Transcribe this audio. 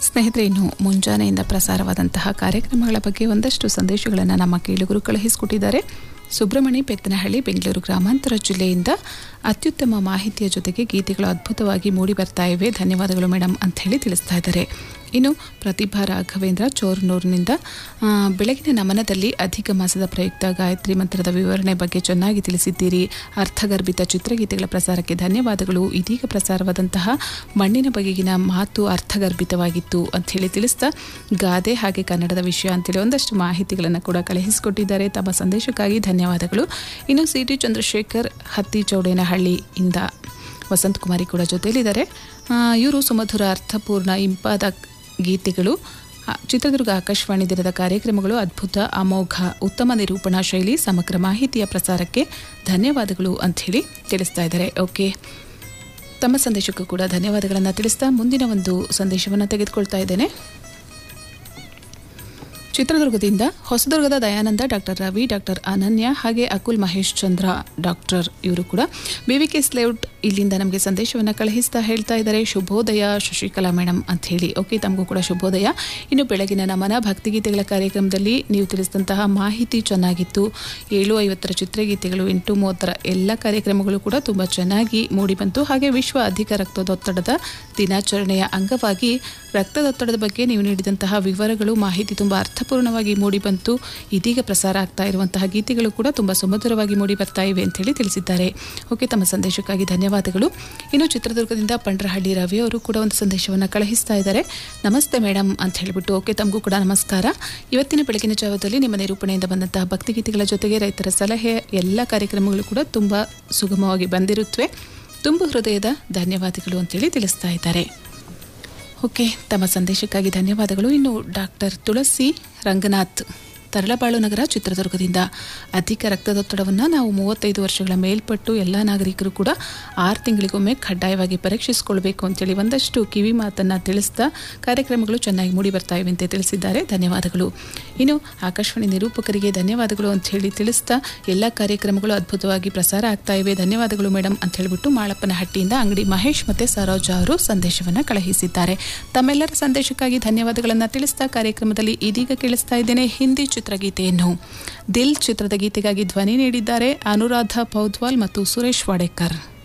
ಸ್ನೇಹಿತರೆ ಇನ್ನು ಮುಂಜಾನೆಯಿಂದ ಪ್ರಸಾರವಾದಂತಹ ಕಾರ್ಯಕ್ರಮಗಳ ಬಗ್ಗೆ ಒಂದಷ್ಟು ಸಂದೇಶಗಳನ್ನು ನಮ್ಮ ಕೇಳುಗರು ಕಳುಹಿಸಿಕೊಟ್ಟಿದ್ದಾರೆ ಸುಬ್ರಹ್ಮಣಿ ಪೆತ್ತನಹಳ್ಳಿ ಬೆಂಗಳೂರು ಗ್ರಾಮಾಂತರ ಜಿಲ್ಲೆಯಿಂದ ಅತ್ಯುತ್ತಮ ಮಾಹಿತಿಯ ಜೊತೆಗೆ ಗೀತೆಗಳು ಅದ್ಭುತವಾಗಿ ಮೂಡಿ ಬರ್ತಾ ಇವೆ ಧನ್ಯವಾದಗಳು ಮೇಡಮ್ ಅಂತ ಹೇಳಿ ತಿಳಿಸ್ತಾ ಇದ್ದಾರೆ ಇನ್ನು ಪ್ರತಿಭಾ ರಾಘವೇಂದ್ರ ಚೋರ್ನೂರಿನಿಂದ ಆ, ಬೆಳಗಿನ ನಮನದಲ್ಲಿ ಅಧಿಕ ಮಾಸದ ಪ್ರಯುಕ್ತ ಗಾಯತ್ರಿ ಮಂತ್ರದ ವಿವರಣೆ ಬಗ್ಗೆ ಚೆನ್ನಾಗಿ ತಿಳಿಸಿದ್ದೀರಿ ಅರ್ಥಗರ್ಭಿತ ಚಿತ್ರಗೀತೆಗಳ ಪ್ರಸಾರಕ್ಕೆ ಧನ್ಯವಾದಗಳು ಇದೀಗ ಪ್ರಸಾರವಾದಂತಹ ಮಣ್ಣಿನ ಬಗೆಗಿನ ಮಾತು ಅರ್ಥಗರ್ಭಿತವಾಗಿತ್ತು ಅಂತ ಹೇಳಿ ತಿಳಿಸ್ತಾ ಗಾದೆ ಹಾಗೆ ಕನ್ನಡದ ವಿಷಯ ಅಂತೇಳಿ ಒಂದಷ್ಟು ಮಾಹಿತಿಗಳನ್ನು ಕೂಡ ಕಳುಹಿಸಿಕೊಟ್ಟಿದ್ದಾರೆ ತಮ್ಮ ಸಂದೇಶಕ್ಕಾಗಿ ಧನ್ಯವಾದಗಳು ಇನ್ನು ಸಿ ಟಿ ಚಂದ್ರಶೇಖರ್ ಹತ್ತಿ ಚೌಡೇನಹಳ್ಳಿಯಿಂದ ವಸಂತ್ ಕುಮಾರಿ ಕೂಡ ಜೊತೆಯಲ್ಲಿದ್ದಾರೆ ಇವರು ಸುಮಧುರ ಅರ್ಥಪೂರ್ಣ ಇಂಪಾದ ಗೀತೆಗಳು ಆ, ಚಿತ್ರದುರ್ಗ ಆಕಾಶವಾಣಿ ದಿನದ ಕಾರ್ಯಕ್ರಮಗಳು ಅದ್ಭುತ ಅಮೋಘ ಉತ್ತಮ ನಿರೂಪಣಾ ಶೈಲಿ ಸಮಗ್ರ ಮಾಹಿತಿಯ ಪ್ರಸಾರಕ್ಕೆ ಧನ್ಯವಾದಗಳು ಅಂಥೇಳಿ ತಿಳಿಸ್ತಾ ಇದ್ದಾರೆ ಓಕೆ ತಮ್ಮ ಸಂದೇಶಕ್ಕೂ ಕೂಡ ಧನ್ಯವಾದಗಳನ್ನು ತಿಳಿಸ್ತಾ ಮುಂದಿನ ಒಂದು ಸಂದೇಶವನ್ನು ತೆಗೆದುಕೊಳ್ತಾ ಇದ್ದೇನೆ ಚಿತ್ರದುರ್ಗದಿಂದ ಹೊಸದುರ್ಗದ ದಯಾನಂದ ಡಾಕ್ಟರ್ ರವಿ ಡಾಕ್ಟರ್ ಅನನ್ಯ ಹಾಗೆ ಅಕುಲ್ ಮಹೇಶ್ ಚಂದ್ರ ಡಾಕ್ಟರ್ ಇವರು ಕೂಡ ಬಿವಿಕೆ ಸ್ಲೇಔಟ್ ಇಲ್ಲಿಂದ ನಮಗೆ ಸಂದೇಶವನ್ನು ಕಳುಹಿಸ್ತಾ ಹೇಳ್ತಾ ಇದ್ದಾರೆ ಶುಭೋದಯ ಶಶಿಕಲಾ ಮೇಡಮ್ ಅಂತ ಹೇಳಿ ಓಕೆ ತಮಗೂ ಕೂಡ ಶುಭೋದಯ ಇನ್ನು ಬೆಳಗಿನ ನಮನ ಭಕ್ತಿಗೀತೆಗಳ ಕಾರ್ಯಕ್ರಮದಲ್ಲಿ ನೀವು ತಿಳಿಸಿದಂತಹ ಮಾಹಿತಿ ಚೆನ್ನಾಗಿತ್ತು ಏಳು ಐವತ್ತರ ಚಿತ್ರಗೀತೆಗಳು ಎಂಟು ಮೂವತ್ತರ ಎಲ್ಲ ಕಾರ್ಯಕ್ರಮಗಳು ಕೂಡ ತುಂಬ ಚೆನ್ನಾಗಿ ಮೂಡಿಬಂತು ಹಾಗೆ ವಿಶ್ವ ಅಧಿಕ ರಕ್ತದೊತ್ತಡದ ದಿನಾಚರಣೆಯ ಅಂಗವಾಗಿ ರಕ್ತದೊತ್ತಡದ ಬಗ್ಗೆ ನೀವು ನೀಡಿದಂತಹ ವಿವರಗಳು ಮಾಹಿತಿ ತುಂಬ ಅರ್ಥಪೂರ್ಣವಾಗಿ ಮೂಡಿಬಂತು ಇದೀಗ ಪ್ರಸಾರ ಆಗ್ತಾ ಇರುವಂತಹ ಗೀತೆಗಳು ಕೂಡ ತುಂಬ ಸುಮಧುರವಾಗಿ ಮೂಡಿ ಬರ್ತಾ ಇವೆ ಅಂತ ಹೇಳಿ ತಿಳಿಸಿದ್ದಾರೆ ಓಕೆ ತಮ್ಮ ಸಂದೇಶಕ್ಕಾಗಿ ಧನ್ಯವಾದಗಳು ಇನ್ನು ಚಿತ್ರದುರ್ಗದಿಂದ ಪಂಡ್ರಹಳ್ಳಿ ರವಿ ಅವರು ಕೂಡ ಒಂದು ಸಂದೇಶವನ್ನು ಕಳುಹಿಸ್ತಾ ಇದ್ದಾರೆ ನಮಸ್ತೆ ಮೇಡಮ್ ಅಂತ ಹೇಳಿಬಿಟ್ಟು ಓಕೆ ತಮಗೂ ಕೂಡ ನಮಸ್ಕಾರ ಇವತ್ತಿನ ಬೆಳಗಿನ ಜಾವದಲ್ಲಿ ನಿಮ್ಮ ನಿರೂಪಣೆಯಿಂದ ಬಂದಂತಹ ಭಕ್ತಿಗೀತೆಗಳ ಜೊತೆಗೆ ರೈತರ ಸಲಹೆ ಎಲ್ಲ ಕಾರ್ಯಕ್ರಮಗಳು ಕೂಡ ತುಂಬ ಸುಗಮವಾಗಿ ಬಂದಿರುತ್ತವೆ ತುಂಬ ಹೃದಯದ ಧನ್ಯವಾದಗಳು ಅಂತೇಳಿ ತಿಳಿಸ್ತಾ ಇದ್ದಾರೆ ಓಕೆ ತಮ್ಮ ಸಂದೇಶಕ್ಕಾಗಿ ಧನ್ಯವಾದಗಳು ಇನ್ನು ಡಾಕ್ಟರ್ ತುಳಸಿ ರಂಗನಾಥ್ ತರಳಬಾಳು ನಗರ ಚಿತ್ರದುರ್ಗದಿಂದ ಅಧಿಕ ರಕ್ತದೊತ್ತಡವನ್ನು ನಾವು ಮೂವತ್ತೈದು ವರ್ಷಗಳ ಮೇಲ್ಪಟ್ಟು ಎಲ್ಲ ನಾಗರಿಕರು ಕೂಡ ಆರು ತಿಂಗಳಿಗೊಮ್ಮೆ ಕಡ್ಡಾಯವಾಗಿ ಪರೀಕ್ಷಿಸಿಕೊಳ್ಬೇಕು ಅಂತೇಳಿ ಒಂದಷ್ಟು ಕಿವಿ ಮಾತನ್ನು ತಿಳಿಸ್ತಾ ಕಾರ್ಯಕ್ರಮಗಳು ಚೆನ್ನಾಗಿ ಮೂಡಿ ಬರ್ತಾ ಇವೆ ಅಂತ ತಿಳಿಸಿದ್ದಾರೆ ಧನ್ಯವಾದಗಳು ಇನ್ನು ಆಕಾಶವಾಣಿ ನಿರೂಪಕರಿಗೆ ಧನ್ಯವಾದಗಳು ಅಂತ ಹೇಳಿ ತಿಳಿಸ್ತಾ ಎಲ್ಲ ಕಾರ್ಯಕ್ರಮಗಳು ಅದ್ಭುತವಾಗಿ ಪ್ರಸಾರ ಆಗ್ತಾ ಇವೆ ಧನ್ಯವಾದಗಳು ಮೇಡಮ್ ಅಂತ ಹೇಳಿಬಿಟ್ಟು ಮಾಳಪ್ಪನಹಟ್ಟಿಯಿಂದ ಅಂಗಡಿ ಮಹೇಶ್ ಮತ್ತು ಸರೋಜಾ ಅವರು ಸಂದೇಶವನ್ನು ಕಳುಹಿಸಿದ್ದಾರೆ ತಮ್ಮೆಲ್ಲರ ಸಂದೇಶಕ್ಕಾಗಿ ಧನ್ಯವಾದಗಳನ್ನು ತಿಳಿಸ್ತಾ ಕಾರ್ಯಕ್ರಮದಲ್ಲಿ ಇದೀಗ ಕೇಳಿಸ್ತಾ ಇದ್ದೇನೆ ಹಿಂದಿ ಚಿತ್ರಗೀತೆಯನ್ನು ದಿಲ್ ಚಿತ್ರದ ಗೀತೆಗಾಗಿ ಧ್ವನಿ ನೀಡಿದ್ದಾರೆ ಅನುರಾಧ ಪೌದ್ವಾಲ್ ಮತ್ತು ಸುರೇಶ್ ವಾಡೇಕರ್